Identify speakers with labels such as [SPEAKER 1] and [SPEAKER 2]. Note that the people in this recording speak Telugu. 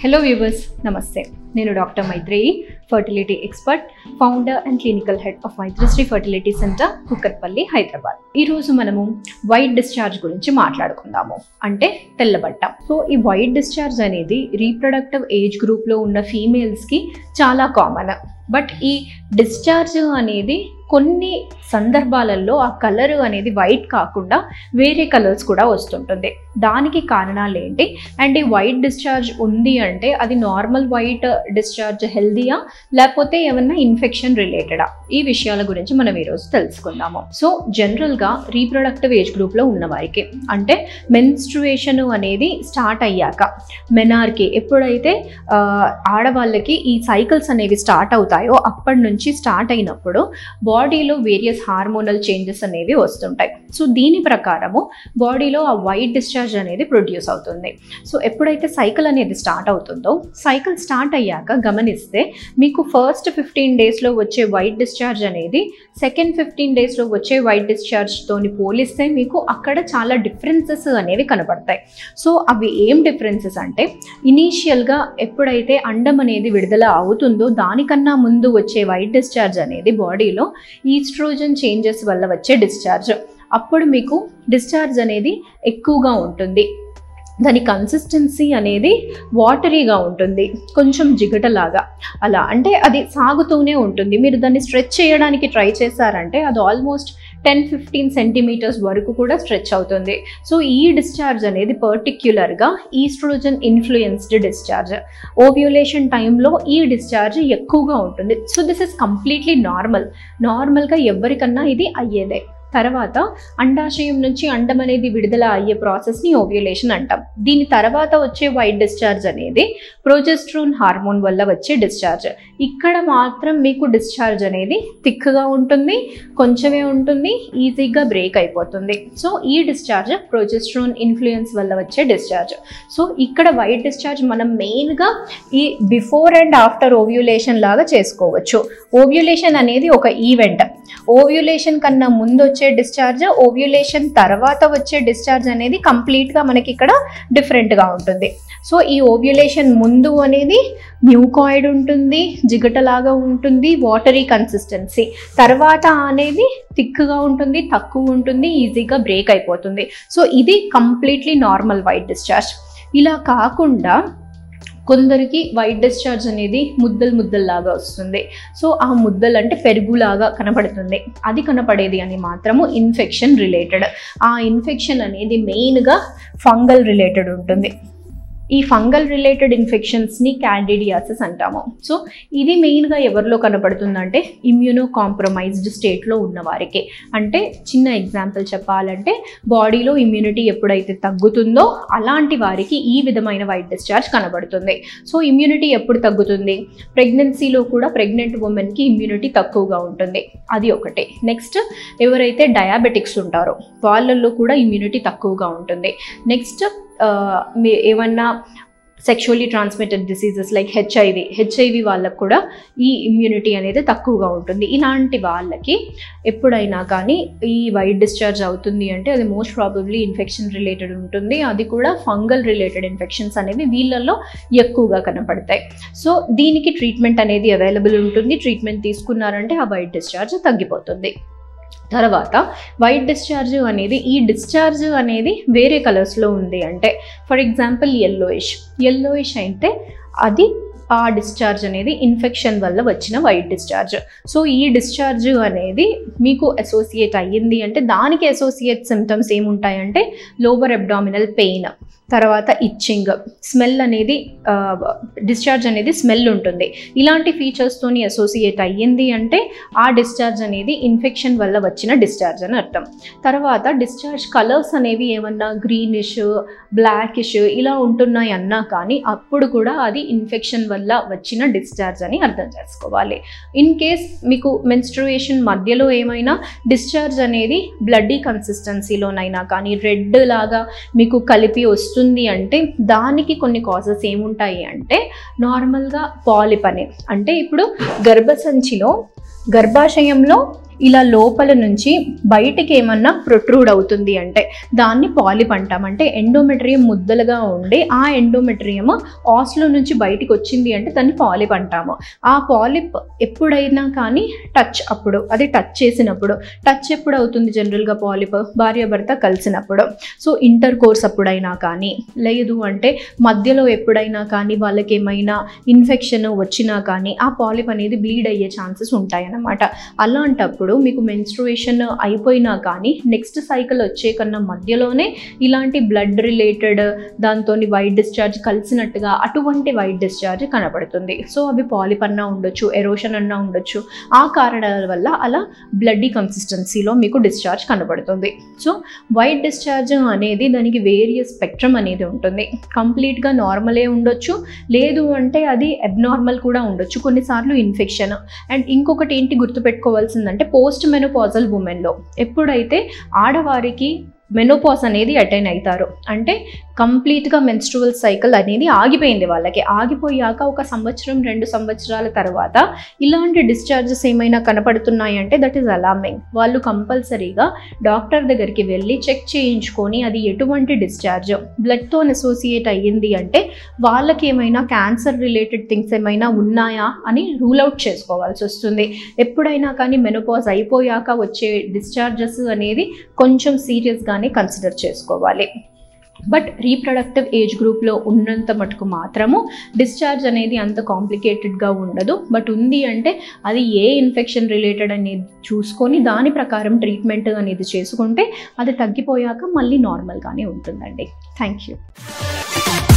[SPEAKER 1] హలో వ్యూవర్స్ నమస్తే నేను doctor Maitreyi fertility expert founder and clinical head of Maitrishri fertility centre Kukatpally Hyderabad ఈరోజు మనము వైట్ డిశ్చార్జ్ గురించి మాట్లాడుకుందాము అంటే తెల్లబట్ట సో ఈ వైట్ డిశ్చార్జ్ అనేది రీప్రొడక్టివ్ ఏజ్ గ్రూప్లో ఉన్న ఫీమేల్స్కి చాలా కామన్ బట్ ఈ డిశ్చార్జ్ అనేది కొన్ని సందర్భాలలో ఆ కలర్ అనేది వైట్ కాకుండా వేరే కలర్స్ కూడా వస్తుంటుంది దానికి కారణాలు ఏంటి అండ్ ఈ వైట్ డిశ్చార్జ్ ఉంది అంటే అది నార్మల్ వైట్ డిశ్చార్జ్ హెల్దీయా లేకపోతే ఏమన్నా ఇన్ఫెక్షన్ రిలేటెడా ఈ విషయాల గురించి మనం ఈరోజు తెలుసుకుందాము సో జనరల్గా రీప్రొడక్టివ్ ఏజ్ గ్రూప్లో ఉన్న వారికి అంటే మెన్స్ట్రుయేషన్ అనేది స్టార్ట్ అయ్యాక మెనార్కి ఎప్పుడైతే ఆ, ఆడవాళ్ళకి ఈ సైకిల్స్ అనేవి స్టార్ట్ అవుతాయో అప్పటి నుంచి స్టార్ట్ అయినప్పుడు బాడీలో వేరియస్ హార్మోనల్ చేంజెస్ అనేవి వస్తుంటాయి సో దీని ప్రకారము బాడీలో ఆ వైట్ డిశ్చార్జ్ అనేది ప్రొడ్యూస్ అవుతుంది సో ఎప్పుడైతే సైకిల్ అనేది స్టార్ట్ అవుతుందో సైకిల్ స్టార్ట్ అయ్యాక గమనిస్తే మీకు ఫస్ట్ ఫిఫ్టీన్ డేస్లో వచ్చే వైట్ డిశ్చార్జ్ అనేది సెకండ్ ఫిఫ్టీన్ డేస్లో వచ్చే వైట్ డిశ్చార్జ్తోని పోలిస్తే మీకు అక్కడ చాలా డిఫరెన్సెస్ అనేవి కనబడతాయి సో అవి ఏం డిఫరెన్సెస్ అంటే ఇనీషియల్గా ఎప్పుడైతే అండం అనేది విడుదల అవుతుందో దానికన్నా ముందు వచ్చే వైట్ డిశ్చార్జ్ అనేది బాడీలో ఈస్ట్రోజన్ చేంజెస్ వల్ల వచ్చే డిశ్చార్జ్ అప్పుడు మీకు డిశ్చార్జ్ అనేది ఎక్కువగా ఉంటుంది దాని కన్సిస్టెన్సీ అనేది వాటరీగా ఉంటుంది కొంచెం జిగటలాగా అలా అంటే అది సాగుతూనే ఉంటుంది మీరు దాన్ని స్ట్రెచ్ చేయడానికి ట్రై చేశారంటే అది ఆల్మోస్ట్ టెన్ ఫిఫ్టీన్ సెంటీమీటర్స్ వరకు కూడా స్ట్రెచ్ అవుతుంది సో ఈ డిశ్చార్జ్ అనేది పర్టిక్యులర్గా ఈస్ట్రోజన్ ఇన్ఫ్లుయెన్స్డ్ డిశ్చార్జ్ ఓవ్యులేషన్ టైంలో ఈ డిశ్చార్జ్ ఎక్కువగా ఉంటుంది so this is completely normal నార్మల్గా ఎవరికన్నా ఇది అయ్యేదే తర్వాత అండాశయం నుంచి అండం అనేది విడుదల అయ్యే ప్రాసెస్ని ఓవ్యులేషన్ అంటాం దీని తర్వాత వచ్చే వైట్ డిశ్చార్జ్ అనేది ప్రోజెస్ట్రోన్ హార్మోన్ వల్ల వచ్చే డిశ్చార్జ్ ఇక్కడ మాత్రం మీకు డిశ్చార్జ్ అనేది థిక్గా ఉంటుంది కొంచెమే ఉంటుంది ఈజీగా బ్రేక్ అయిపోతుంది సో ఈ డిశ్చార్జ్ ప్రోజెస్ట్రోన్ ఇన్ఫ్లుయెన్స్ వల్ల వచ్చే డిశ్చార్జ్ సో ఇక్కడ వైట్ డిశ్చార్జ్ మనం మెయిన్గా ఈ బిఫోర్ అండ్ ఆఫ్టర్ ఓవ్యులేషన్ లాగా చేసుకోవచ్చు ఓవ్యులేషన్ అనేది ఒక ఈవెంట్ ఓవ్యులేషన్ కన్నా ముందు వచ్చే డిశ్చార్జ్ ఓవ్యులేషన్ తర్వాత వచ్చే డిశ్చార్జ్ అనేది కంప్లీట్గా మనకి ఇక్కడ డిఫరెంట్గా ఉంటుంది సో ఈ ఓవ్యులేషన్ ముందు అనేది మ్యూకాయిడ్ ఉంటుంది జిగటలాగా ఉంటుంది వాటరీ కన్సిస్టెన్సీ తర్వాత అనేది థిక్గా ఉంటుంది తక్కువ ఉంటుంది ఈజీగా బ్రేక్ అయిపోతుంది సో ఇది కంప్లీట్లీ నార్మల్ వైట్ డిశ్చార్జ్ ఇలా కాకుండా కొందరికి వైట్ డిశ్చార్జ్ అనేది ముద్దలు ముద్దల్లాగా వస్తుంది సో ఆ ముద్దలు అంటే పెరుగులాగా కనపడుతుంది అది కనపడేది అని మాత్రము ఇన్ఫెక్షన్ రిలేటెడ్ ఆ ఇన్ఫెక్షన్ అనేది మెయిన్గా ఫంగల్ రిలేటెడ్ ఉంటుంది ఈ ఫంగల్ రిలేటెడ్ ఇన్ఫెక్షన్స్ని క్యాండిడియాసిస్ అంటాము సో ఇది మెయిన్గా ఎవరిలో కనపడుతుందంటే ఇమ్యూనో కాంప్రమైజ్డ్ స్టేట్లో ఉన్న వారికి అంటే చిన్న ఎగ్జాంపుల్ చెప్పాలంటే బాడీలో ఇమ్యూనిటీ ఎప్పుడైతే తగ్గుతుందో అలాంటి వారికి ఈ విధమైన వైట్ డిశ్చార్జ్ కనబడుతుంది సో ఇమ్యూనిటీ ఎప్పుడు తగ్గుతుంది ప్రెగ్నెన్సీలో కూడా ప్రెగ్నెంట్ ఉమెన్కి ఇమ్యూనిటీ తక్కువగా ఉంటుంది అది ఒకటి నెక్స్ట్ ఎవరైతే డయాబెటిక్స్ ఉంటారో వాళ్ళల్లో కూడా ఇమ్యూనిటీ తక్కువగా ఉంటుంది నెక్స్ట్ మీ ఏమన్నా sexually transmitted diseases like HIV HIV వాళ్ళకు కూడా ఈ ఇమ్యూనిటీ అనేది తక్కువగా ఉంటుంది ఇలాంటి వాళ్ళకి ఎప్పుడైనా కానీ ఈ వైట్ డిశ్చార్జ్ అవుతుంది అంటే అది మోస్ట్ ప్రాబబ్లీ ఇన్ఫెక్షన్ రిలేటెడ్ ఉంటుంది అది కూడా ఫంగల్ రిలేటెడ్ ఇన్ఫెక్షన్స్ అనేవి వీళ్ళల్లో ఎక్కువగా కనపడతాయి సో దీనికి ట్రీట్మెంట్ అనేది అవైలబుల్ ఉంటుంది ట్రీట్మెంట్ తీసుకున్నారంటే ఆ వైట్ డిశ్చార్జ్ తగ్గిపోతుంది తర్వాత వైట్ డిశ్చార్జ్ అనేది ఈ డిశ్చార్జ్ అనేది వేరే కలర్స్లో ఉంది అంటే ఫర్ ఎగ్జాంపుల్ ఎల్లోయిష్ ఎల్లోయిష్ అయితే అది ఆ డిశ్చార్జ్ అనేది ఇన్ఫెక్షన్ వల్ల వచ్చిన వైట్ డిశ్చార్జ్ సో ఈ డిశ్చార్జ్ అనేది మీకు అసోసియేట్ అయ్యింది అంటే దానికి అసోసియేట్ సిమ్టమ్స్ ఏముంటాయంటే లోవర్ అబ్డామినల్ పెయిన్ తర్వాత ఇచ్చింగ్ స్మెల్ అనేది డిశ్చార్జ్ అనేది స్మెల్ ఉంటుంది ఇలాంటి ఫీచర్స్తోని అసోసియేట్ అయ్యింది అంటే ఆ డిశ్చార్జ్ అనేది ఇన్ఫెక్షన్ వల్ల వచ్చిన డిశ్చార్జ్ అని అర్థం తర్వాత డిశ్చార్జ్ కలర్స్ అనేవి ఏమన్నా గ్రీనిష్ బ్లాకిష్ ఇలా ఉంటున్నాయి అన్నా కానీ అప్పుడు కూడా అది ఇన్ఫెక్షన్ వల్ల వచ్చిన డిశ్చార్జ్ అని అర్థం చేసుకోవాలి ఇన్ కేస్ మీకు మెన్స్ట్రుయేషన్ మధ్యలో ఏమైనా డిశ్చార్జ్ అనేది బ్లడ్డీ కన్సిస్టెన్సీలోనైనా కానీ రెడ్ లాగా మీకు కలిపి వస్తుంది అంటే దానికి కొన్ని కాజెస్ ఏముంటాయి అంటే నార్మల్గా పాలిప్ అని అంటే ఇప్పుడు గర్భసంచిలో గర్భాశయంలో ఇలా లోపల నుంచి బయటికి ఏమన్నా ప్రొట్రూడ్ అవుతుంది అంటే దాన్ని పాలిప్ అంటాం అంటే ఎండోమెట్రియం ముద్దలుగా ఉండి ఆ ఎండోమెట్రియం ఆస్లో నుంచి బయటికి వచ్చింది అంటే దాన్ని పాలిప్ అంటాము ఆ పాలిప్ ఎప్పుడైనా కానీ టచ్ అప్పుడు అది టచ్ చేసినప్పుడు టచ్ ఎప్పుడు అవుతుంది జనరల్గా పాలిప్ భార్యాభర్త కలిసినప్పుడు సో ఇంటర్ కోర్స్ అప్పుడైనా కానీ లేదు అంటే మధ్యలో ఎప్పుడైనా కానీ వాళ్ళకి ఏమైనా ఇన్ఫెక్షన్ వచ్చినా కానీ ఆ పాలిప్ అనేది బ్లీడ్ అయ్యే ఛాన్సెస్ ఉంటాయన్నమాట అలాంటప్పుడు మీకు మెన్స్ట్రుయేషన్ అయిపోయినా కానీ నెక్స్ట్ సైకిల్ వచ్చే కన్నా మధ్యలోనే ఇలాంటి బ్లడ్ రిలేటెడ్ దాంతో వైట్ డిశ్చార్జ్ కలిసినట్టుగా అటువంటి వైట్ డిశ్చార్జ్ కనబడుతుంది సో అవి పాలిప్ అన్నా ఉండొచ్చు ఎరోషన్ అన్నా ఉండొచ్చు ఆ కారణాల వల్ల అలా బ్లడ్డీ కన్సిస్టెన్సీలో మీకు డిశ్చార్జ్ కనబడుతుంది సో వైట్ డిశ్చార్జ్ అనేది దానికి వేరియస్ స్పెక్ట్రమ్ అనేది ఉంటుంది కంప్లీట్గా నార్మలే ఉండొచ్చు లేదు అంటే అది అబ్నార్మల్ కూడా ఉండొచ్చు కొన్నిసార్లు ఇన్ఫెక్షన్ అండ్ ఇంకొకటి ఏంటి గుర్తుపెట్టుకోవాల్సిందంటే పోస్ట్ మెనోపాజల్ ఉమెన్లో ఎప్పుడైతే ఆడవారికి మెనోపాస్ అనేది అటైన్ అవుతారు అంటే కంప్లీట్గా మెన్స్ట్రువల్ సైకిల్ అనేది ఆగిపోయింది వాళ్ళకి ఆగిపోయాక ఒక సంవత్సరం రెండు సంవత్సరాల తర్వాత ఇలాంటి డిశ్చార్జెస్ ఏమైనా కనపడుతున్నాయంటే దట్ ఈస్ అలార్మింగ్ వాళ్ళు కంపల్సరీగా డాక్టర్ దగ్గరికి వెళ్ళి చెక్ చేయించుకొని అది ఎటువంటి డిశ్చార్జ్ బ్లడ్తో అసోసియేట్ అయ్యింది అంటే వాళ్ళకి ఏమైనా క్యాన్సర్ రిలేటెడ్ థింగ్స్ ఏమైనా ఉన్నాయా అని రూల్ అవుట్ చేసుకోవాల్సి వస్తుంది ఎప్పుడైనా కానీ మెనోపాజ్ అయిపోయాక వచ్చే డిశ్చార్జెస్ అనేది కొంచెం సీరియస్గానే కన్సిడర్ చేసుకోవాలి బట్ రీప్రొడక్టివ్ ఏజ్ గ్రూప్లో ఉన్నంత మటుకు మాత్రము డిశ్చార్జ్ అనేది అంత కాంప్లికేటెడ్గా ఉండదు బట్ ఉంది అంటే అది ఏ ఇన్ఫెక్షన్ రిలేటెడ్ అనేది చూసుకొని దాని ప్రకారం ట్రీట్మెంట్ అనేది చేసుకుంటే అది తగ్గిపోయాక మళ్ళీ నార్మల్గానే ఉంటుందండి థ్యాంక్ యూ